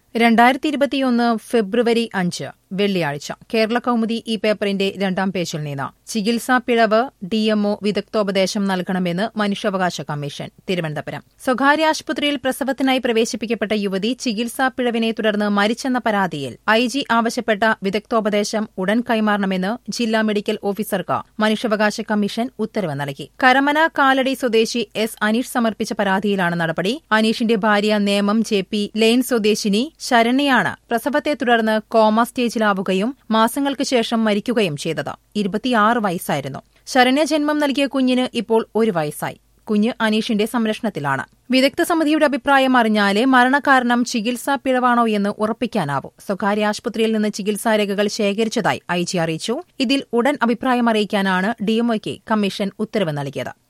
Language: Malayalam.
രണ്ടായിരത്തി ഇരുപത്തിയൊന്ന് ഫെബ്രുവരി അഞ്ച് വെള്ളിയാഴ്ച കേരള കൗമുദി ഈ പേപ്പറിന്റെ രണ്ടാം പേജിൽ നിന്ന് ചികിത്സാ പിഴവ് ഡിഎംഒ വിദഗ്ധോപദേശം നൽകണമെന്ന് മനുഷ്യാവകാശ കമ്മീഷൻ തിരുവനന്തപുരം സ്വകാര്യ ആശുപത്രിയിൽ പ്രസവത്തിനായി പ്രവേശിപ്പിക്കപ്പെട്ട യുവതി ചികിത്സാ പിഴവിനെ തുടർന്ന് മരിച്ചെന്ന പരാതിയിൽ ഐ ജി ആവശ്യപ്പെട്ട വിദഗ്ധോപദേശം ഉടൻ കൈമാറണമെന്ന് ജില്ലാ മെഡിക്കൽ ഓഫീസർക്ക് മനുഷ്യാവകാശ കമ്മീഷൻ ഉത്തരവ് നൽകി കരമന കാലടി സ്വദേശി എസ് അനീഷ് സമർപ്പിച്ച പരാതിയിലാണ് നടപടി അനീഷിന്റെ ഭാര്യ നേമം ജെ പി ലെയ്ൻ സ്വദേശിനി ശരണ്യയാണ് പ്രസവത്തെ തുടർന്ന് കോമ സ്റ്റേജിലാവുകയും മാസങ്ങൾക്ക് ശേഷം മരിക്കുകയും ചെയ്തത് ഇരുപത്തിയാറ് വയസ്സായിരുന്നു ശരണ്യ ജന്മം നൽകിയ കുഞ്ഞിന് ഇപ്പോൾ ഒരു വയസ്സായി കുഞ്ഞ് അനീഷിന്റെ സംരക്ഷണത്തിലാണ് വിദഗ്ധ സമിതിയുടെ അഭിപ്രായം അറിഞ്ഞാലേ മരണകാരണം ചികിത്സാ പിഴവാണോ എന്ന് ഉറപ്പിക്കാനാവൂ സ്വകാര്യ ആശുപത്രിയിൽ നിന്ന് ചികിത്സാരേഖകൾ ശേഖരിച്ചതായി ഐ ജി അറിയിച്ചു ഇതിൽ ഉടൻ അഭിപ്രായം അറിയിക്കാനാണ് ഡിഎംഒയ്ക്ക് കമ്മീഷൻ ഉത്തരവ് നൽകിയത്